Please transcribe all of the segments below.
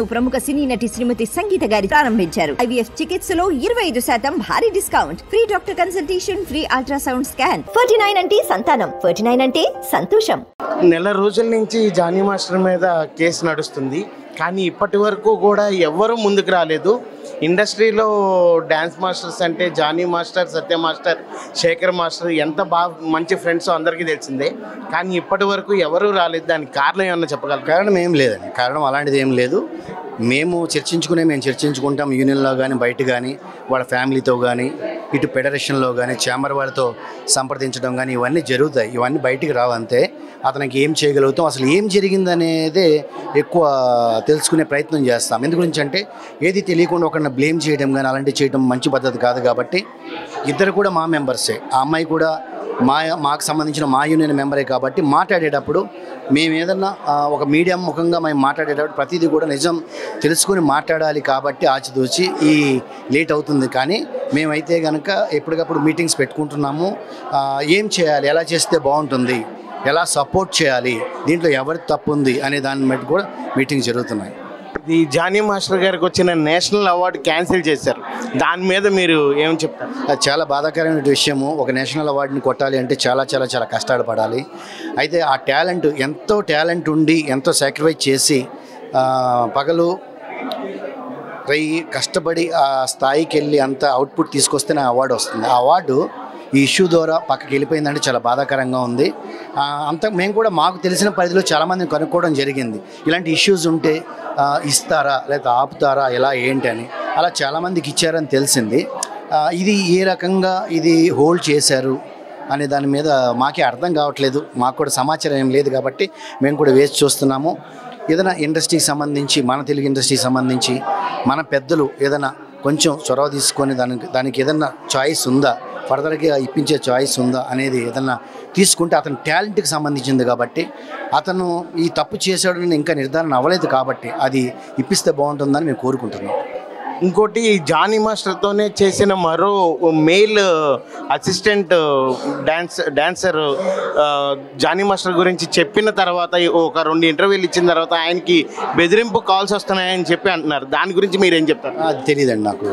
ప్రముఖ సినీ నటి శ్రీమతి సంగీత గారి ప్రారంభించారు ఐవీఎఫ్ చికిత్సలో ఇరవై ఐదు శాతం భారీ discount free doctor consultation free ultrasound scan forty nine అంటే సంతానం ఫోర్టీ నైన్ అంటే సంతోషం నెల రోజుల నుంచి జానీ మాస్టర్ మీద కేసు నడుస్తుంది కానీ ఇప్పటి వరకు కూడా ఎవ్వరూ ముందుకు రాలేదు ఇండస్ట్రీలో డ్యాన్స్ మాస్టర్స్ అంటే Jani master Satya master Sekhar master ఎంత బాగా మంచి ఫ్రెండ్స్ అందరికీ తెలిసిందే కానీ ఇప్పటి వరకు ఎవరూ రాలేదు దానికి కారణం ఏమన్నా చెప్పగలరు కారణం ఏం లేదండి కారణం అలాంటిది ఏం లేదు మేము చర్చించుకునే మేము చర్చించుకుంటాం యూనియన్లో కానీ బయట కానీ వాళ్ళ ఫ్యామిలీతో కానీ ఇటు ఫెడరేషన్లో కానీ ఛాంబర్ వాళ్ళతో సంప్రదించడం కానీ ఇవన్నీ జరుగుతాయి ఇవన్నీ బయటికి రావంతే అతనికి ఏం చేయగలుగుతాం అసలు ఏం జరిగిందనేదే ఎక్కువ తెలుసుకునే ప్రయత్నం చేస్తాం ఎందు గురించి అంటే ఏది తెలియకుండా ఒకరిని బ్లేమ్ చేయడం కానీ అలాంటివి చేయడం మంచి పద్ధతి కాదు కాబట్టి ఇద్దరు కూడా మా మెంబర్సే ఆ అమ్మాయి కూడా మా మాకు సంబంధించిన మా యూనియన్ మెంబరే కాబట్టి మాట్లాడేటప్పుడు మేము ఏదన్నా ఆ, ఒక మీడియం ముఖంగా మేము మాట్లాడేటప్పుడు ప్రతిదీ కూడా నిజం తెలుసుకొని మాట్లాడాలి కాబట్టి ఆచితూచి ఈ లేట్ అవుతుంది కానీ మేమైతే కనుక ఎప్పటికప్పుడు మీటింగ్స్ పెట్టుకుంటున్నాము ఆ, ఏం చేయాలి ఎలా చేస్తే బాగుంటుంది ఎలా సపోర్ట్ చేయాలి దీంట్లో ఎవరి తప్పు ఉంది అనే దాన్ని బట్టి కూడా మీటింగ్స్ జరుగుతున్నాయి ఈ జానీ మాస్టర్ గారికి వచ్చిన నేషనల్ అవార్డు క్యాన్సిల్ చేశారు దాని మీద మీరు ఏం చెప్తారు అది చాలా బాధాకరమైన విషయము ఒక నేషనల్ అవార్డుని కొట్టాలి అంటే చాలా చాలా చాలా కష్టాలు పడాలి అయితే ఆ టాలెంట్ ఎంతో టాలెంట్ ఉండి ఎంతో సాక్రిఫైస్ చేసి ఆ, పగలు రై కష్టపడి ఆ స్థాయికి వెళ్ళి అంత అవుట్పుట్ తీసుకొస్తేనే ఆ అవార్డు వస్తుంది ఆ అవార్డు ఈ ఇష్యూ ద్వారా పక్కకి వెళ్ళిపోయిందంటే చాలా బాధాకరంగా ఉంది ఆ, అంత మేము కూడా మాకు తెలిసిన పరిధిలో చాలామందిని కనుక్కోవడం జరిగింది ఇలాంటి ఇష్యూస్ ఉంటే ఆ, ఇస్తారా లేదా ఆపుతారా ఎలా ఏంటి అని అలా చాలామందికి ఇచ్చారని తెలిసింది ఆ, ఇది ఏ రకంగా ఇది హోల్డ్ చేశారు అనే దాని మీద మాకే అర్థం కావట్లేదు మాకు కూడా సమాచారం ఏం లేదు కాబట్టి మేము కూడా వేచి చూస్తున్నాము ఏదైనా ఇండస్ట్రీకి సంబంధించి మన తెలుగు ఇండస్ట్రీకి సంబంధించి మన పెద్దలు ఏదైనా కొంచెం చొరవ తీసుకొని దానికి దానికి ఏదైనా చాయిస్ ఉందా ఫర్దర్గా ఇప్పించే చాయిస్ ఉందా అనేది ఏదన్నా తీసుకుంటే అతని టాలెంట్కి సంబంధించింది కాబట్టి అతను ఈ తప్పు చేశాడని ఇంకా నిర్ధారణ అవ్వలేదు కాబట్టి అది ఇప్పిస్తే బాగుంటుందని మేము కోరుకుంటున్నాం ఇంకోటి జానీ మాస్టర్తోనే చేసిన మరో మెయిల్ అసిస్టెంట్ డాన్స్ డాన్సర్ ఆ, జానీ మాస్టర్ గురించి చెప్పిన తర్వాత ఒక రెండు ఇంటర్వ్యూలు ఇచ్చిన తర్వాత ఆయనకి బెదిరింపు కాల్స్ వస్తున్నాయని చెప్పి అంటున్నారు దాని గురించి మీరేం చెప్తారు అది తెలియదండి నాకు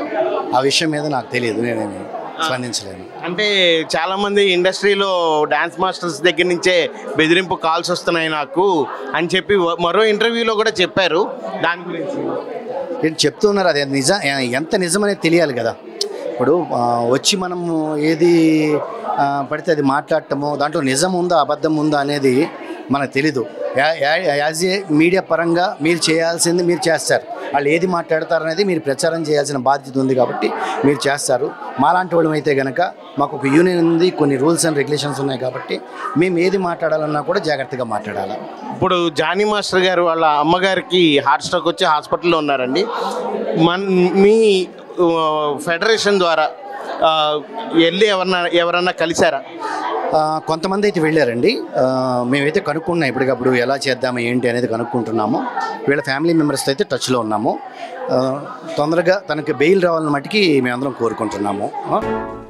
ఆ విషయం మీద నాకు తెలియదు నేనేమి స్పందించలేను అంటే చాలా మంది ఇండస్ట్రీలో డాన్స్ మాస్టర్స్ దగ్గర నుంచే బెదిరింపు కాల్స్ వస్తున్నాయి నాకు అని చెప్పి వ- మరో ఇంటర్వ్యూలో కూడా చెప్పారు దాని గురించి నేను చెప్తున్నారు అది నిజం ఎంత నిజమనేది తెలియాలి కదా ఇప్పుడు ఆ, వచ్చి మనము ఏది ఆ, పడితే అది మాట్లాడటము దాంట్లో నిజం ఉందా అబద్ధం ఉందా అనేది మనకు తెలీదు యా- యా- యాజ్ ఏ మీడియా పరంగా మీరు చేయాల్సింది మీరు చేస్తారు వాళ్ళు ఏది మాట్లాడతారు అనేది మీరు ప్రచారం చేయాల్సిన బాధ్యత ఉంది కాబట్టి మీరు చేస్తారు మాలాంటి వాళ్ళం అయితే కనుక మాకు ఒక యూనియన్ ఉంది కొన్ని రూల్స్ అండ్ రెగ్యులేషన్స్ ఉన్నాయి కాబట్టి మేము ఏది మాట్లాడాలన్నా కూడా జాగ్రత్తగా మాట్లాడాలి ఇప్పుడు జానీ మాస్టర్ గారు వాళ్ళ అమ్మగారికి హార్ట్ స్ట్రోక్ వచ్చి హాస్పిటల్లో ఉన్నారండి మన మీ ఆ, ఫెడరేషన్ ద్వారా ఆ, వెళ్ళి ఎవరన్నా ఎవరన్నా కలిశారా ఆ, కొంతమంది అయితే వెళ్ళారండి ఆ, మేమైతే కనుక్కున్నాం ఇప్పటికప్పుడు ఎలా చేద్దాము ఏంటి అనేది కనుక్కుంటున్నాము వీళ్ళ ఫ్యామిలీ మెంబర్స్తో అయితే టచ్లో ఉన్నాము ఆ, తొందరగా తనకి బెయిల్ రావాలని మట్టుకి మేమందరం కోరుకుంటున్నాము ఆ?